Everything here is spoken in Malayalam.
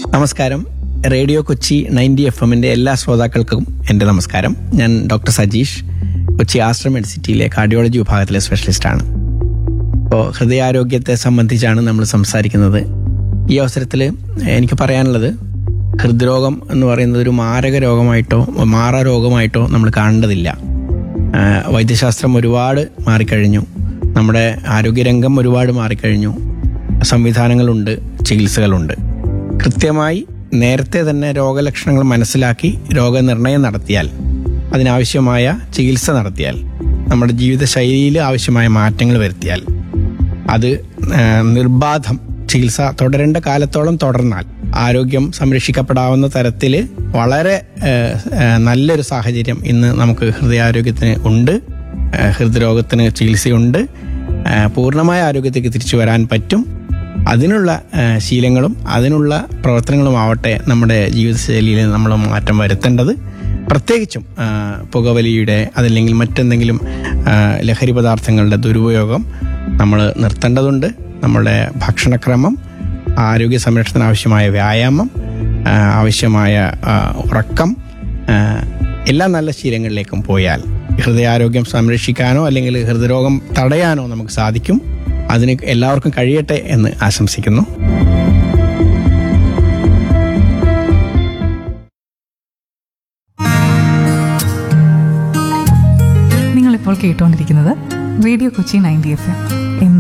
നമസ്കാരം റേഡിയോ കൊച്ചി നയൻറ്റി എഫ് എമ്മിന്റെ എല്ലാ ശ്രോതാക്കൾക്കും എൻ്റെ നമസ്കാരം ഞാൻ ഡോക്ടർ സജീഷ് കൊച്ചി ആശ്രം മെഡിസിറ്റിയിലെ കാർഡിയോളജി വിഭാഗത്തിലെ സ്പെഷ്യലിസ്റ്റാണ് ഇപ്പോൾ ഹൃദയാരോഗ്യത്തെ സംബന്ധിച്ചാണ് നമ്മൾ സംസാരിക്കുന്നത് ഈ അവസരത്തിൽ എനിക്ക് പറയാനുള്ളത് ഹൃദ്രോഗം എന്ന് പറയുന്നത് ഒരു മാരക രോഗമായിട്ടോ മാറ രോഗമായിട്ടോ നമ്മൾ കാണേണ്ടതില്ല ആ, വൈദ്യശാസ്ത്രം ഒരുപാട് മാറിക്കഴിഞ്ഞു നമ്മുടെ ആരോഗ്യരംഗം ഒരുപാട് മാറിക്കഴിഞ്ഞു സംവിധാനങ്ങളുണ്ട് ചികിത്സകളുണ്ട് കൃത്യമായി നേരത്തെ തന്നെ രോഗലക്ഷണങ്ങൾ മനസ്സിലാക്കി രോഗനിർണയം നടത്തിയാൽ അതിനാവശ്യമായ ചികിത്സ നടത്തിയാൽ നമ്മുടെ ജീവിതശൈലിയിൽ ആവശ്യമായ മാറ്റങ്ങൾ വരുത്തിയാൽ അത് ആ, നിർബാധം ചികിത്സ തുടരേണ്ട കാലത്തോളം തുടർന്നാൽ ആരോഗ്യം സംരക്ഷിക്കപ്പെടാവുന്ന തരത്തിൽ വളരെ ആ, ആ, നല്ലൊരു സാഹചര്യം ഇന്ന് നമുക്ക് ഹൃദയാരോഗ്യത്തിന് ഉണ്ട് ആ, ഹൃദ്രോഗത്തിന് ചികിത്സയുണ്ട് ആ, പൂർണ്ണമായ ആരോഗ്യത്തേക്ക് തിരിച്ചു വരാൻ പറ്റും അതിനുള്ള ആ, ശീലങ്ങളും അതിനുള്ള പ്രവർത്തനങ്ങളും ആവട്ടെ നമ്മുടെ ജീവിതശൈലിയിൽ നമ്മൾ മാറ്റം വരുത്തേണ്ടത് പ്രത്യേകിച്ചും ആ, പുകവലിയുടെ അതല്ലെങ്കിൽ മറ്റെന്തെങ്കിലും ആ, ലഹരി പദാർത്ഥങ്ങളുടെ ദുരുപയോഗം നമ്മൾ നിർത്തേണ്ടതുണ്ട് നമ്മുടെ ഭക്ഷണക്രമം ആരോഗ്യ സംരക്ഷണത്തിന് ആവശ്യമായ വ്യായാമം ആ, ആവശ്യമായ ആ, ഉറക്കം ആ, എല്ലാ നല്ല ശീലങ്ങളിലേക്കും പോയാൽ ഹൃദയാരോഗ്യം സംരക്ഷിക്കാനോ അല്ലെങ്കിൽ ഹൃദയരോഗം തടയാനോ നമുക്ക് സാധിക്കും അതിന് എല്ലാവർക്കും കഴിയട്ടെ എന്ന് ആശംസിക്കുന്നു നിങ്ങളിപ്പോൾ കേട്ടുകൊണ്ടിരിക്കുന്നത് radio Kochi ninety F M